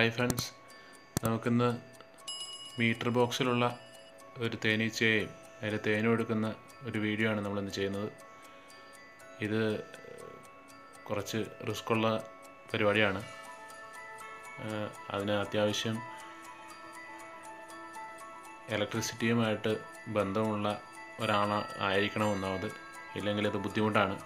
hi friends നമുക്കിന്ന് meter ബോക്സിലുള്ള ഒരു തേനീച്ചയെയും അതിൽ തേനും എടുക്കുന്ന ഒരു വീഡിയോ ആണ് നമ്മളിന്ന് ചെയ്യുന്നത് ഇത് കുറച്ച് റിസ്ക്കുള്ള പരിപാടിയാണ് ഏഹ് അതിന് അത്യാവശ്യം ഇലക്ട്രിസിറ്റിയുമായിട്ട് ബന്ധമുള്ള ഒരാൾ ആയിരിക്കണം ഒന്നാമത് ഇല്ലെങ്കിൽ അത് ബുദ്ധിമുട്ടാണ്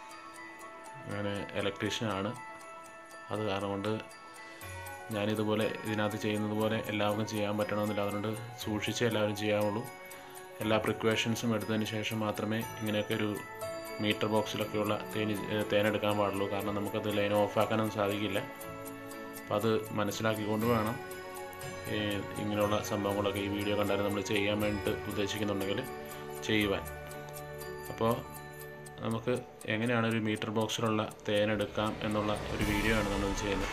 ഞാൻ ഇലക്ട്രീഷ്യനാണ് അത് കാരണം കൊണ്ട് ഞാനിതുപോലെ ഇതിനകത്ത് ചെയ്യുന്നത് പോലെ എല്ലാവർക്കും ചെയ്യാൻ പറ്റണമെന്നില്ല അതുകൊണ്ട് സൂക്ഷിച്ച് എല്ലാവരും ചെയ്യാവുള്ളൂ എല്ലാ പ്രിക്വേഷൻസും എടുത്തതിന് ശേഷം മാത്രമേ ഇങ്ങനെയൊക്കെ ഒരു മീറ്റർ ബോക്സിലൊക്കെയുള്ള തേനി ഏഹ് തേനെടുക്കാൻ പാടുള്ളൂ കാരണം നമുക്കത് ലൈൻ ഓഫാക്കാനൊന്നും സാധിക്കില്ല അപ്പം അത് മനസ്സിലാക്കിക്കൊണ്ട് വേണം ഈ ഇങ്ങനെയുള്ള സംഭവങ്ങളൊക്കെ ഈ വീഡിയോ കണ്ടാൽ നമ്മൾ ചെയ്യാൻ വേണ്ടിയിട്ട് ഉദ്ദേശിക്കുന്നുണ്ടെങ്കിൽ ചെയ്യുവാൻ അപ്പോൾ നമുക്ക് എങ്ങനെയാണ് ഒരു മീറ്റർ ബോക്സിലുള്ള തേനെടുക്കാം എന്നുള്ള ഒരു വീഡിയോ ആണ് നമ്മൾ ചെയ്യുന്നത്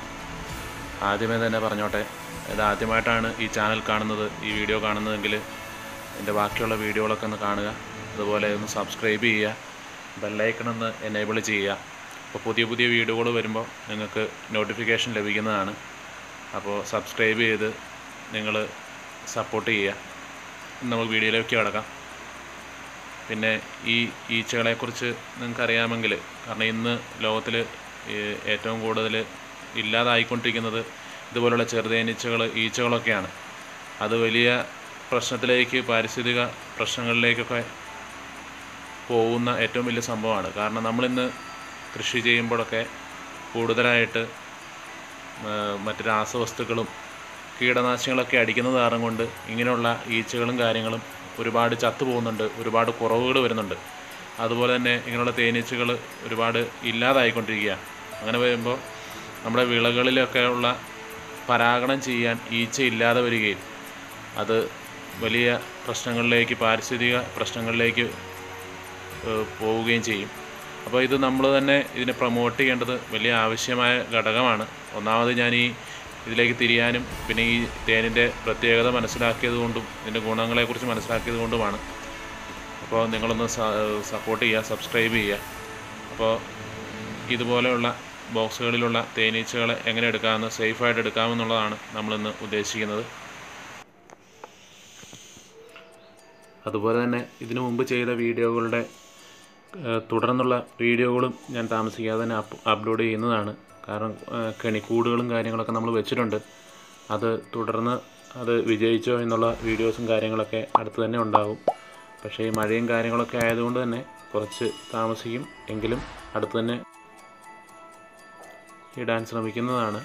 ആദ്യമേ തന്നെ പറഞ്ഞോട്ടെ ഇത് ആദ്യമായിട്ടാണ് ഈ ചാനൽ കാണുന്നത് ഈ വീഡിയോ കാണുന്നതെങ്കിൽ എൻ്റെ ബാക്കിയുള്ള വീഡിയോകളൊക്കെ ഒന്ന് കാണുക അതുപോലെ ഒന്ന് സബ്സ്ക്രൈബ് ചെയ്യുക ബെല്ലൈക്കൺ ഒന്ന് എനേബിൾ ചെയ്യുക അപ്പോൾ പുതിയ പുതിയ വീഡിയോകൾ വരുമ്പോൾ നിങ്ങൾക്ക് നോട്ടിഫിക്കേഷൻ ലഭിക്കുന്നതാണ് അപ്പോൾ സബ്സ്ക്രൈബ് ചെയ്ത് നിങ്ങൾ സപ്പോർട്ട് ചെയ്യുക നമുക്ക് വീഡിയോയിലേക്ക് കിടക്കാം പിന്നെ ഈ ഈച്ചകളെക്കുറിച്ച് നിങ്ങൾക്കറിയാമെങ്കിൽ കാരണം ഇന്ന് ലോകത്തിൽ ഏറ്റവും കൂടുതൽ ഇല്ലാതായിക്കൊണ്ടിരിക്കുന്നത് ഇതുപോലുള്ള ചെറുതേനീച്ചകൾ ഈച്ചകളൊക്കെയാണ് അത് വലിയ പ്രശ്നത്തിലേക്ക് പാരിസ്ഥിതിക പ്രശ്നങ്ങളിലേക്കൊക്കെ പോകുന്ന ഏറ്റവും വലിയ സംഭവമാണ് കാരണം നമ്മളിന്ന് കൃഷി ചെയ്യുമ്പോഴൊക്കെ കൂടുതലായിട്ട് ആ, മറ്റ് രാസവസ്തുക്കളും കീടനാശിനികളൊക്കെ അടിക്കുന്നത് കാരണം കൊണ്ട് ഇങ്ങനെയുള്ള ഈച്ചകളും കാര്യങ്ങളും ഒരുപാട് ചത്തു പോകുന്നുണ്ട് ഒരുപാട് കുറവുകൾ വരുന്നുണ്ട് അതുപോലെ തന്നെ ഇങ്ങനെയുള്ള തേനീച്ചകൾ ഒരുപാട് ഇല്ലാതായിക്കൊണ്ടിരിക്കുക അങ്ങനെ വരുമ്പോൾ നമ്മുടെ വിളകളിലൊക്കെ ഉള്ള പരാഗണം ചെയ്യാൻ ഈച്ച ഇല്ലാതെ വരികയും അത് വലിയ പ്രശ്നങ്ങളിലേക്ക് പാരിസ്ഥിതിക പ്രശ്നങ്ങളിലേക്ക് ഏഹ് പോവുകയും ചെയ്യും അപ്പോൾ ഇത് നമ്മൾ തന്നെ ഇതിനെ പ്രൊമോട്ട് ചെയ്യേണ്ടത് വലിയ ആവശ്യമായ ഘടകമാണ് ഒന്നാമത് ഞാൻ ഈ ഇതിലേക്ക് തിരിയാനും പിന്നെ ഈ തേനിൻ്റെ പ്രത്യേകത മനസ്സിലാക്കിയത് കൊണ്ടും ഇതിൻ്റെ ഗുണങ്ങളെക്കുറിച്ച് മനസ്സിലാക്കിയത് കൊണ്ടുമാണ് അപ്പോൾ നിങ്ങളൊന്ന് സപ്പോർട്ട് ചെയ്യുക സബ്സ്ക്രൈബ് ചെയ്യുക അപ്പോൾ ഇതുപോലെയുള്ള ബോക്സുകളിലുള്ള തേനീച്ചകളെ എങ്ങനെ എടുക്കാമെന്ന് സേഫായിട്ട് എടുക്കാമെന്നുള്ളതാണ് നമ്മളിന്ന് ഉദ്ദേശിക്കുന്നത് അതുപോലെ തന്നെ ഇതിനു മുമ്പ് ചെയ്ത വീഡിയോകളുടെ ഏഹ്, തുടർന്നുള്ള വീഡിയോകളും ഞാൻ താമസിക്കാതെ തന്നെ അപ്പ് അപ്ലോഡ് ചെയ്യുന്നതാണ് കാരണം ഏഹ്, കെണിക്കൂടുകളും കാര്യങ്ങളൊക്കെ നമ്മൾ വെച്ചിട്ടുണ്ട് അത് തുടർന്ന് അത് വിജയിച്ചോ എന്നുള്ള വീഡിയോസും കാര്യങ്ങളൊക്കെ അടുത്ത് തന്നെ ഉണ്ടാകും പക്ഷേ ഈ മഴയും കാര്യങ്ങളൊക്കെ ആയതുകൊണ്ട് തന്നെ കുറച്ച് താമസിക്കും എങ്കിലും അടുത്ത് തന്നെ ഇടാൻ ശ്രമിക്കുന്നതാണ്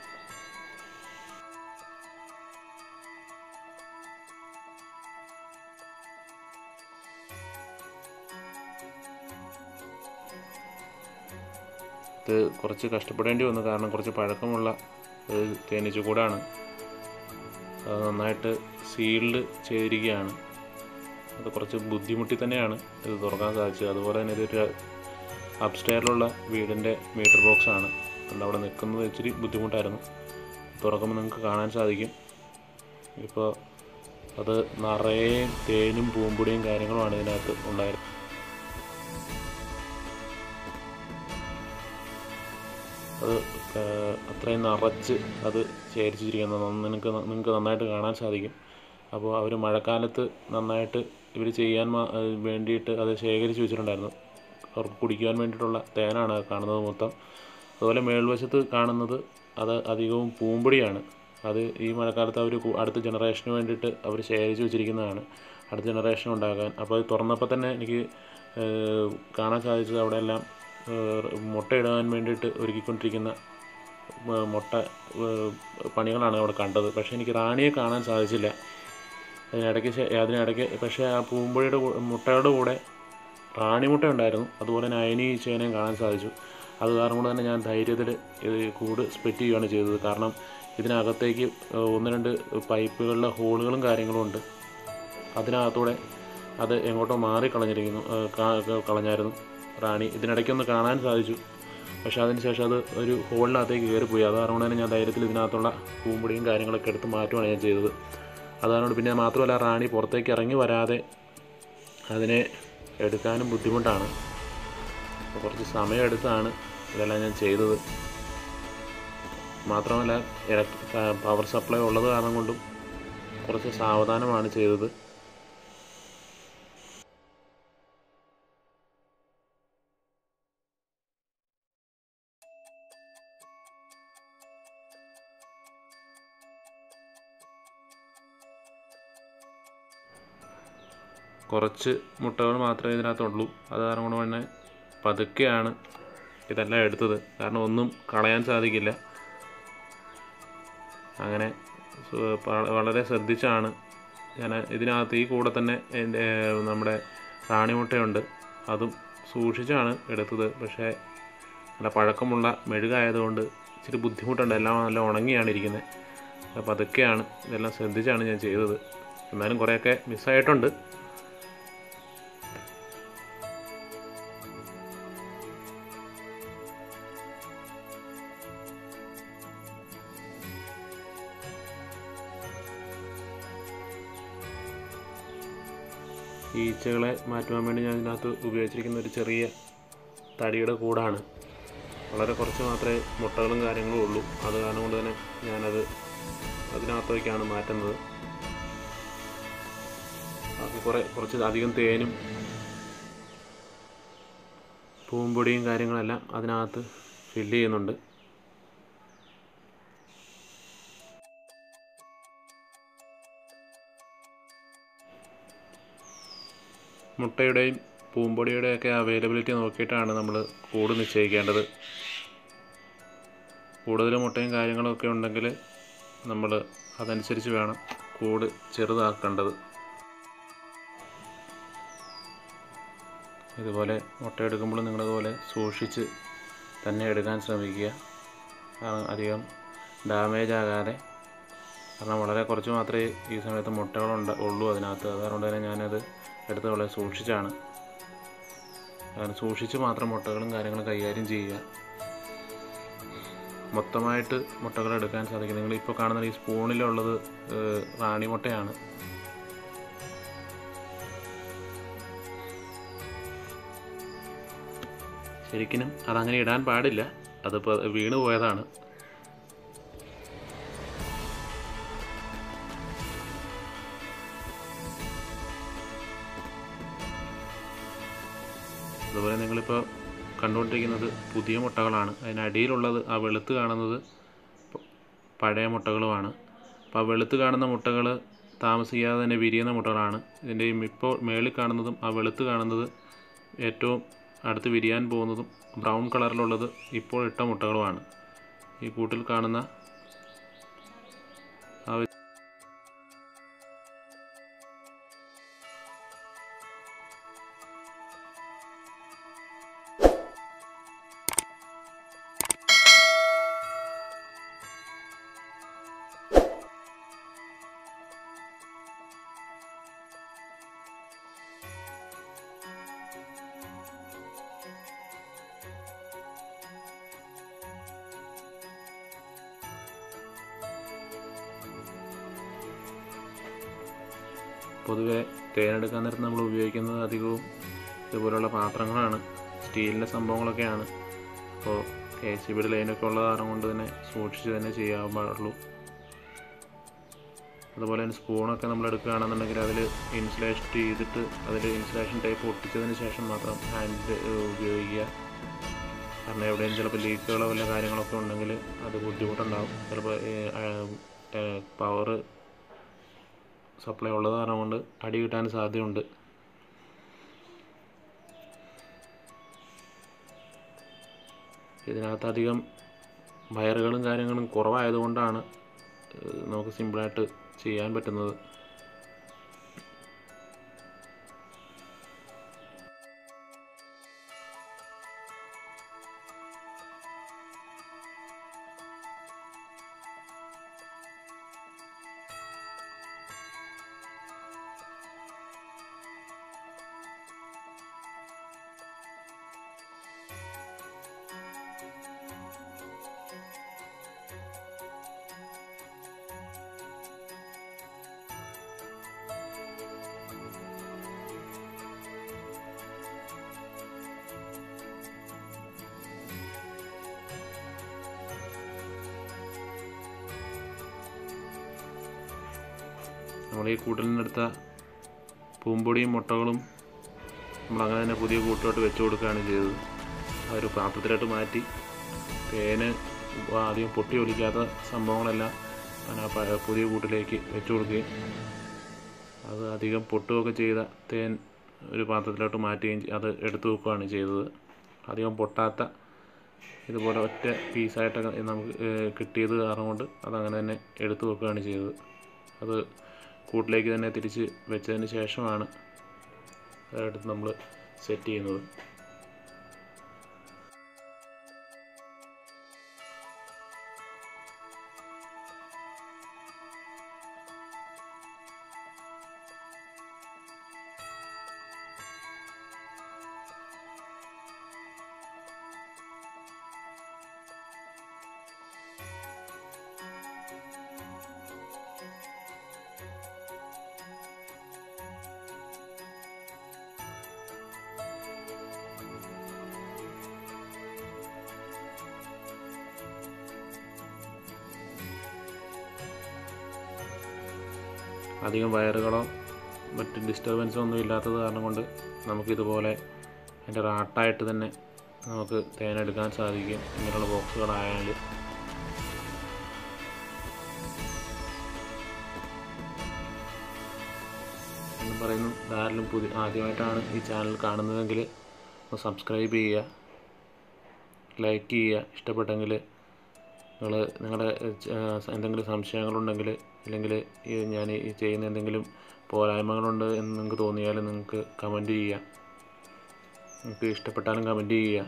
ഇത് കുറച്ച് കഷ്ടപ്പെടേണ്ടി വന്നു കാരണം കുറച്ച് പഴക്കമുള്ള ഒരു തേനീച്ചക്കൂടാണ് അത് നന്നായിട്ട് സീൽഡ് ചെയ്തിരിക്കുകയാണ് അത് കുറച്ച് ബുദ്ധിമുട്ടി തന്നെയാണ് ഇത് തുറക്കാൻ സാധിച്ചത് അതുപോലെ തന്നെ ഇതൊരു അപ്സ്റ്റെയറിലുള്ള വീടിൻ്റെ മീറ്റർ ബോക്സ് ആണ് അതുകൊണ്ട് അവിടെ നിൽക്കുന്നത് ഇച്ചിരി ബുദ്ധിമുട്ടായിരുന്നു തുറക്കുമ്പോൾ നിങ്ങൾക്ക് കാണാൻ സാധിക്കും ഇപ്പോൾ അത് നിറയെ തേനും പൂമ്പൊടിയും കാര്യങ്ങളുമാണ് ഇതിനകത്ത് ഉണ്ടായിരുന്നത് അത് ഏഹ്, അത്രയും നിറച്ച് അത് ശേഖരിച്ചിരിക്കുന്നത് നിങ്ങൾക്ക് നിങ്ങൾക്ക് നന്നായിട്ട് കാണാൻ സാധിക്കും അപ്പോൾ അവർ മഴക്കാലത്ത് നന്നായിട്ട് ഇവർ ചെയ്യാൻ മാ- ഏഹ് വേണ്ടിയിട്ട് അത് ശേഖരിച്ച് വെച്ചിട്ടുണ്ടായിരുന്നു അവർക്ക് കുടിക്കുവാൻ വേണ്ടിയിട്ടുള്ള തേനാണ് അത് കാണുന്നത് മൊത്തം അതുപോലെ മേൾവശത്ത് കാണുന്നത് അത് അധികവും പൂമ്പൊടിയാണ് അത് ഈ മഴക്കാലത്ത് അവർ അടുത്ത ജനറേഷന് വേണ്ടിയിട്ട് അവർ ശേഖരിച്ച് വെച്ചിരിക്കുന്നതാണ് അടുത്ത ജനറേഷൻ ഉണ്ടാകാൻ അപ്പോൾ അത് തുറന്നപ്പോൾ തന്നെ എനിക്ക് ഏഹ്, കാണാൻ സാധിച്ചത് അവിടെ എല്ലാം ഏഹ്, മുട്ടയിടാൻ വേണ്ടിയിട്ട് ഒരുക്കിക്കൊണ്ടിരിക്കുന്ന ഏഹ്, മുട്ട ഏഹ്, പണികളാണ് അവിടെ കണ്ടത് പക്ഷേ എനിക്ക് റാണിയെ കാണാൻ സാധിച്ചില്ല അതിനിടയ്ക്ക് ശേ- അതിനിടയ്ക്ക് പക്ഷേ ആ പൂമ്പൊടിയുടെ കൂ- മുട്ടയുടെ കൂടെ റാണി മുട്ട ഉണ്ടായിരുന്നു അതുപോലെ തന്നെ അയനി ചേനയും കാണാൻ സാധിച്ചു അത് കാരണം കൊണ്ട് തന്നെ ഞാൻ ധൈര്യത്തിൽ ഇത് കൂട് സ്പ്ലിറ്റ് ചെയ്യുകയാണ് ചെയ്തത് കാരണം ഇതിനകത്തേക്ക് ഏഹ്, ഒന്ന് രണ്ട് പൈപ്പുകളിലെ ഹോളുകളും കാര്യങ്ങളും ഉണ്ട് അതിനകത്തൂടെ അത് എങ്ങോട്ടോ മാറി കളഞ്ഞിരിക്കുന്നു ഏഹ്, കാ- ക- കളഞ്ഞായിരുന്നു റാണി ഇതിനിടയ്ക്കൊന്ന് കാണാൻ സാധിച്ചു പക്ഷേ അതിന് ശേഷം അത് ഒരു ഹോളിനകത്തേക്ക് കയറിപ്പോയി അത് കാരണം കൊണ്ട് തന്നെ ഞാൻ ധൈര്യത്തിൽ ഇതിനകത്തുള്ള പൂമ്പൊടിയും കാര്യങ്ങളൊക്കെ എടുത്ത് മാറ്റുകയാണ് ഞാൻ ചെയ്തത് അതാണ് പിന്നെ മാത്രമല്ല റാണി പുറത്തേക്ക് ഇറങ്ങി വരാതെ അതിനെ എടുക്കാനും ബുദ്ധിമുട്ടാണ് അപ്പോൾ കുറച്ച് സമയമെടുത്താണ് ഇതെല്ലാം ഞാൻ ചെയ്തത് മാത്രമല്ല ഇലക്ട്രിക് പവർ സപ്ലൈ ഉള്ളത് കാരണം കൊണ്ടും കുറച്ച് സാവധാനമാണ് ചെയ്തത് കുറച്ച് മുട്ടകൾ മാത്രമേ ഇതിനകത്തുള്ളൂ അത് കാരണം കൊണ്ട് തന്നെ പതുക്കെയാണ് ഇതെല്ലാം എടുത്തത് കാരണം ഒന്നും കളയാൻ സാധിക്കില്ല അങ്ങനെ സു- പ- വളരെ ശ്രദ്ധിച്ചാണ് ഞാൻ ഇതിനകത്ത് ഈ കൂടെ തന്നെ എൻ്റെ നമ്മുടെ റാണിമുട്ടയുണ്ട് അതും സൂക്ഷിച്ചാണ് എടുത്തത് പക്ഷേ നല്ല പഴക്കമുള്ള മെഴുകായതുകൊണ്ട് ഇച്ചിരി ബുദ്ധിമുട്ടുണ്ട് എല്ലാം നല്ല ഉണങ്ങിയാണ് ഇരിക്കുന്നത് അപ്പോൾ അതൊക്കെയാണ് ഇതെല്ലാം ശ്രദ്ധിച്ചാണ് ഞാൻ ചെയ്തത് എന്നാലും കുറേയൊക്കെ മിസ്സായിട്ടുണ്ട് ഈച്ചകളെ മാറ്റുവാൻ വേണ്ടി ഞാൻ ഇതിനകത്ത് ഉപയോഗിച്ചിരിക്കുന്ന ഒരു ചെറിയ തടിയുടെ കൂടാണ് വളരെ കുറച്ച് മാത്രമേ മുട്ടകളും കാര്യങ്ങളും ഉള്ളൂ അത് കാരണം കൊണ്ട് തന്നെ ഞാനത് അതിനകത്തേക്കാണ് മാറ്റുന്നത് ബാക്കി കുറേ കുറച്ച് അധികം തേനും പൂമ്പൊടിയും കാര്യങ്ങളെല്ലാം അതിനകത്ത് ഫില്ല് ചെയ്യുന്നുണ്ട് മുട്ടയുടെയും പൂമ്പൊടിയുടെയൊക്കെ അവൈലബിലിറ്റി നോക്കിയിട്ടാണ് നമ്മൾ കൂട് നിശ്ചയിക്കേണ്ടത് കൂടുതൽ മുട്ടയും കാര്യങ്ങളൊക്കെ ഉണ്ടെങ്കിൽ നമ്മൾ അതനുസരിച്ച് വേണം കൂട് ചെറുതാക്കേണ്ടത് ഇതുപോലെ മുട്ട എടുക്കുമ്പോൾ നിങ്ങളിതുപോലെ സൂക്ഷിച്ച് തന്നെ എടുക്കാൻ ശ്രമിക്കുക കാരണം അധികം ഡാമേജ് ആകാതെ കാരണം വളരെ കുറച്ച് മാത്രമേ ഈ സമയത്ത് മുട്ടകളുണ്ട് ഉള്ളൂ അതിനകത്ത് അതുകൊണ്ട് തന്നെ ഞാനത് എടുത്ത് വളരെ സൂക്ഷിച്ചാണ് കാരണം സൂക്ഷിച്ച് മാത്രം മുട്ടകളും കാര്യങ്ങളും കൈകാര്യം ചെയ്യുക മൊത്തമായിട്ട് മുട്ടകൾ എടുക്കാൻ സാധിക്കും നിങ്ങൾ ഇപ്പോൾ കാണുന്ന ഈ സ്പൂണിലുള്ളത് ഏഹ്, റാണി മുട്ടയാണ് ശരിക്കും അതങ്ങനെ ഇടാൻ പാടില്ല അതിപ്പോൾ വീണ് പോയതാണ് അതുപോലെ നിങ്ങളിപ്പോൾ കണ്ടുകൊണ്ടിരിക്കുന്നത് പുതിയ മുട്ടകളാണ് അതിനടിയിലുള്ളത് ആ വെളുത്ത് കാണുന്നത് പ- പഴയ മുട്ടകളുമാണ് അപ്പോൾ ആ വെളുത്ത് കാണുന്ന മുട്ടകൾ താമസിക്കാതെ തന്നെ വിരിയുന്ന മുട്ടകളാണ് ഇതിൻ്റെ ഇപ്പോൾ മേളിൽ കാണുന്നതും ആ വെളുത്ത് കാണുന്നത് ഏറ്റവും അടുത്ത് വിരിയാൻ പോകുന്നതും ബ്രൗൺ കളറിലുള്ളത് ഇപ്പോൾ ഇട്ട മുട്ടകളുമാണ് ഈ കൂട്ടിൽ കാണുന്ന ആ വ്യ- പൊതുവെ തേനെടുക്കാൻ നേരത്ത് നമ്മൾ ഉപയോഗിക്കുന്നത് അധികവും ഇതുപോലുള്ള പാത്രങ്ങളാണ് സ്റ്റീലിൻ്റെ സംഭവങ്ങളൊക്കെയാണ് അപ്പോൾ കെ സി ബിയുടെ ലൈനൊക്കെ ഉള്ള കാരണം കൊണ്ട് തന്നെ സൂക്ഷിച്ച് തന്നെ ചെയ്യാൻ പാടുള്ളൂ അതുപോലെ തന്നെ സ്പൂണൊക്കെ നമ്മൾ എടുക്കുകയാണെന്നുണ്ടെങ്കിൽ അതിൽ ഇൻസുലേഷൻ ചെയ്തിട്ട് അതിൽ ഇൻസുലേഷൻ ടൈപ്പ് ഒട്ടിച്ചതിന് ശേഷം മാത്രം ഹാൻഡിൽ ഉപയോഗിക്കുക കാരണം എവിടെയും ചിലപ്പോൾ ലീക്കുകളോ വല്ല കാര്യങ്ങളൊക്കെ ഉണ്ടെങ്കിൽ അത് ബുദ്ധിമുട്ടുണ്ടാകും ചിലപ്പോൾ പവർ സപ്ലൈ ഉള്ളത് കാരണം കൊണ്ട് അടി കിട്ടാൻ സാധ്യതയുണ്ട് ഇതിനകത്ത് അധികം വയറുകളും കാര്യങ്ങളും കുറവായതുകൊണ്ടാണ് ഏഹ്, നമുക്ക് സിമ്പിളായിട്ട് ചെയ്യാൻ പറ്റുന്നത് നമ്മൾ ഈ കൂട്ടിൽ നിന്നെടുത്ത പൂമ്പൊടിയും മുട്ടകളും നമ്മൾ അങ്ങനെ തന്നെ പുതിയ കൂട്ടിലോട്ട് വെച്ച് കൊടുക്കുകയാണ് ചെയ്തത് ആ ഒരു പാത്രത്തിലോട്ട് മാറ്റി തേന് ആദ്യം പൊട്ടി ഒലിക്കാത്ത സംഭവങ്ങളെല്ലാം ഞാൻ ആ പഴയ പുതിയ കൂട്ടിലേക്ക് വെച്ച് കൊടുക്കുകയും അത് അധികം പൊട്ടുകയൊക്കെ ചെയ്ത തേൻ ഒരു പാത്രത്തിലോട്ട് മാറ്റുകയും ചെയ്- അത് എടുത്തു വെക്കുകയാണ് ചെയ്തത് അധികം പൊട്ടാത്ത ഇതുപോലെ ഒറ്റ പീസായിട്ടൊക്കെ നമുക്ക് ഏഹ്, കിട്ടിയത് കാരണം കൊണ്ട് അതങ്ങനെ തന്നെ എടുത്തു വെക്കുകയാണ് ചെയ്തത് അത് കൂട്ടിലേക്ക് തന്നെ തിരിച്ച് വെച്ചതിന് ശേഷമാണ് അതെടുത്ത് നമ്മൾ സെറ്റ് ചെയ്യുന്നത് അധികം വയറുകളോ മറ്റ് ഡിസ്റ്റർബൻസോ ഒന്നും ഇല്ലാത്തത് കാരണം കൊണ്ട് നമുക്കിതുപോലെ അതിൻ്റെ റാട്ടായിട്ട് തന്നെ നമുക്ക് തേനെടുക്കാൻ സാധിക്കും ഇങ്ങനെയുള്ള ബോക്സുകളായാൽ എന്ന് പറയുന്നു ആരെങ്കിലും പുതിയ ആദ്യമായിട്ടാണ് ഈ ചാനൽ കാണുന്നതെങ്കിൽ ഒന്ന് സബ്സ്ക്രൈബ് ചെയ്യുക ലൈക്ക് ചെയ്യുക ഇഷ്ടപ്പെട്ടെങ്കിൽ നിങ്ങൾ നിങ്ങളുടെ ഏഹ്, എന്തെങ്കിലും സംശയങ്ങളുണ്ടെങ്കിൽ അല്ലെങ്കിൽ ഈ ഞാൻ ഈ ചെയ്യുന്ന എന്തെങ്കിലും പോരായ്മകളുണ്ട് എന്ന് നിങ്ങൾക്ക് തോന്നിയാൽ നിങ്ങൾക്ക് കമൻറ്റ് ചെയ്യുക നിങ്ങൾക്ക് ഇഷ്ടപ്പെട്ടാലും കമൻറ്റ് ചെയ്യുക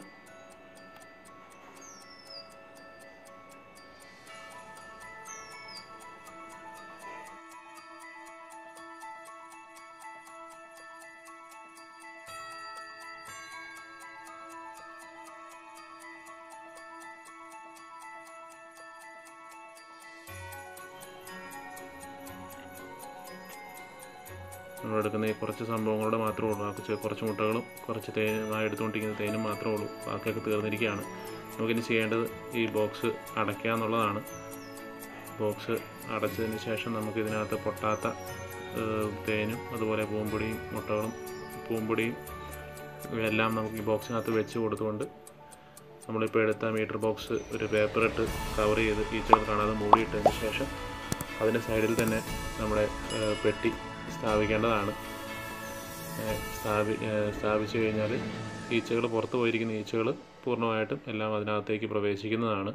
നമ്മൾ എടുക്കുന്ന ഈ കുറച്ച് സംഭവങ്ങളുടെ മാത്രമേ ഉള്ളൂ ആ കുറച്ച് കുറച്ച് മുട്ടകളും കുറച്ച് തേനുമായി എടുത്തുകൊണ്ടിരിക്കുന്ന തേനും മാത്രമേ ഉള്ളൂ ബാക്കിയൊക്കെ തീർന്നിരിക്കുകയാണ് നമുക്കിനി ചെയ്യേണ്ടത് ഈ ബോക്സ് അടയ്ക്കുക എന്നുള്ളതാണ് ബോക്സ് അടച്ചതിന് ശേഷം നമുക്ക് ഇതിനകത്ത് പൊട്ടാത്ത ഏഹ്, തേനും അതുപോലെ പൂമ്പൊടിയും മുട്ടകളും പൂമ്പൊടിയും എല്ലാം നമുക്ക് ഈ ബോക്സിനകത്ത് വെച്ച് കൊടുത്തുകൊണ്ട് നമ്മളിപ്പോൾ എടുത്ത മീറ്റർ ബോക്സ് ഒരു പേപ്പർ ഇട്ട് കവർ ചെയ്ത് ഈച്ചകൾ കാണാതെ മൂടിയിട്ടതിന് ശേഷം അതിൻ്റെ സൈഡിൽ തന്നെ നമ്മുടെ ഏഹ്, പെട്ടി സ്ഥാപിക്കേണ്ടതാണ് ഏഹ്, സ്ഥാപി ഏഹ്, സ്ഥാപിച്ചു കഴിഞ്ഞാൽ ഈച്ചകൾ പുറത്ത് പോയിരിക്കുന്ന ഈച്ചകൾ പൂർണ്ണമായിട്ടും എല്ലാം അതിനകത്തേക്ക് പ്രവേശിക്കുന്നതാണ്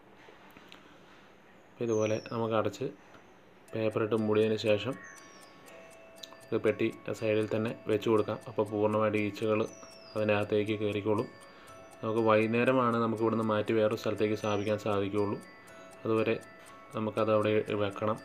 അപ്പോൾ ഇതുപോലെ നമുക്ക് അടച്ച് പേപ്പറിട്ട് മൂടിയതിന് ശേഷം ഇത് പെട്ടി സൈഡിൽ തന്നെ വെച്ച് കൊടുക്കാം അപ്പോൾ പൂർണ്ണമായിട്ട് ഈച്ചകൾ അതിനകത്തേക്ക് കയറിക്കോളും നമുക്ക് വൈകുന്നേരമാണ് നമുക്ക് ഇവിടുന്ന് മാറ്റി വേറൊരു സ്ഥലത്തേക്ക് സ്ഥാപിക്കാൻ സാധിക്കുകയുള്ളൂ അതുവരെ നമുക്കത് അവിടെ വെക്കണം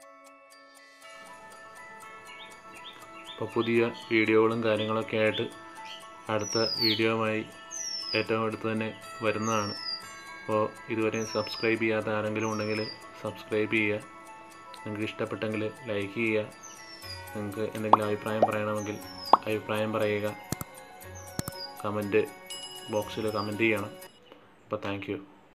അപ്പോൾ പുതിയ വീഡിയോകളും കാര്യങ്ങളൊക്കെ ആയിട്ട് അടുത്ത വീഡിയോയുമായി ഏറ്റവും അടുത്ത് തന്നെ വരുന്നതാണ് അപ്പോൾ ഇതുവരെ സബ്സ്ക്രൈബ് ചെയ്യാത്ത ആരെങ്കിലും ഉണ്ടെങ്കിൽ സബ്സ്ക്രൈബ് ചെയ്യുക നിങ്ങൾക്ക് ഇഷ്ടപ്പെട്ടെങ്കിൽ ലൈക്ക് ചെയ്യുക നിങ്ങൾക്ക് എന്തെങ്കിലും അഭിപ്രായം പറയണമെങ്കിൽ അഭിപ്രായം പറയുക കമൻറ്റ് ബോക്സിൽ കമൻറ്റ് ചെയ്യണം അപ്പോൾ താങ്ക് യു